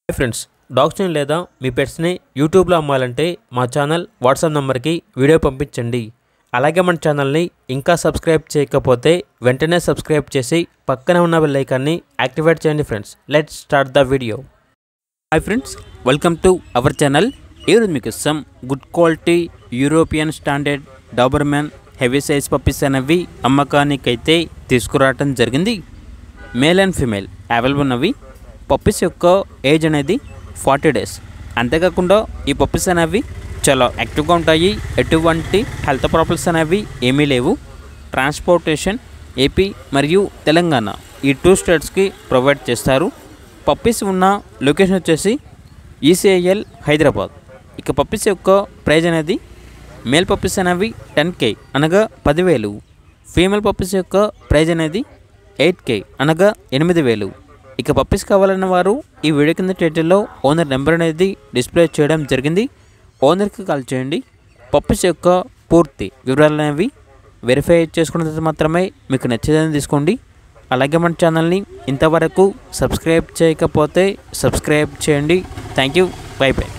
hi friends డాగ్స్ని లేదా మీ పెట్స్ని యూట్యూబ్లో అమ్మాలంటే మా ఛానల్ వాట్సాప్ నెంబర్కి వీడియో పంపించండి అలాగే మన ఛానల్ని ఇంకా సబ్స్క్రైబ్ చేయకపోతే వెంటనే సబ్స్క్రైబ్ చేసి పక్కనే ఉన్న బెల్ ఐకాన్ని యాక్టివేట్ చేయండి friends let start the video hi friends welcome to our channel ఈరోజు మీకు some good quality European standard doberman heavy size puppies అనేవి అమ్మకానికైతే తీసుకురావటం జరిగింది మేల్ అండ్ ఫీమేల్ అవైలబుల్ ఉన్నవి పప్పీస్ యొక్క ఏజ్ అనేది ఫార్టీ డేస్ అంతేకాకుండా ఈ పప్పీస్ అనేవి చాలా యాక్టివ్గా ఉంటాయి ఎటువంటి హెల్త్ ప్రాబ్లమ్స్ అనేవి ఏమీ లేవు ట్రాన్స్పోర్టేషన్ ఏపీ మరియు తెలంగాణ ఈ టూ స్టేట్స్కి ప్రొవైడ్ చేస్తారు పప్పీస్ ఉన్న లొకేషన్ వచ్చేసి ఈసీఐఎల్ హైదరాబాద్ ఇక పప్పీస్ యొక్క ప్రైజ్ అనేది మేల్ పప్పీస్ అనేవి టెన్ కే అనగా పదివేలు ఫీమేల్ పప్పీస్ యొక్క ప్రైజ్ అనేది ఎయిట్ కే అనగా ఎనిమిది వేలు ఇక పప్పీస్ కావాలన్న వారు ఈ వీడియో కింద టైటిల్లో ఓనర్ నెంబర్ అనేది డిస్ప్లే చేయడం జరిగింది ఓనర్కి కాల్ చేయండి పప్పీస్ యొక్క పూర్తి వివరాలు అనేవి వెరిఫై చేసుకున్న తర్వాత మాత్రమే మీకు నచ్చేదని తీసుకోండి అలాగే మన ఛానల్ని ఇంతవరకు సబ్స్క్రైబ్ చేయకపోతే సబ్స్క్రైబ్ చేయండి థ్యాంక్ యూ బై బై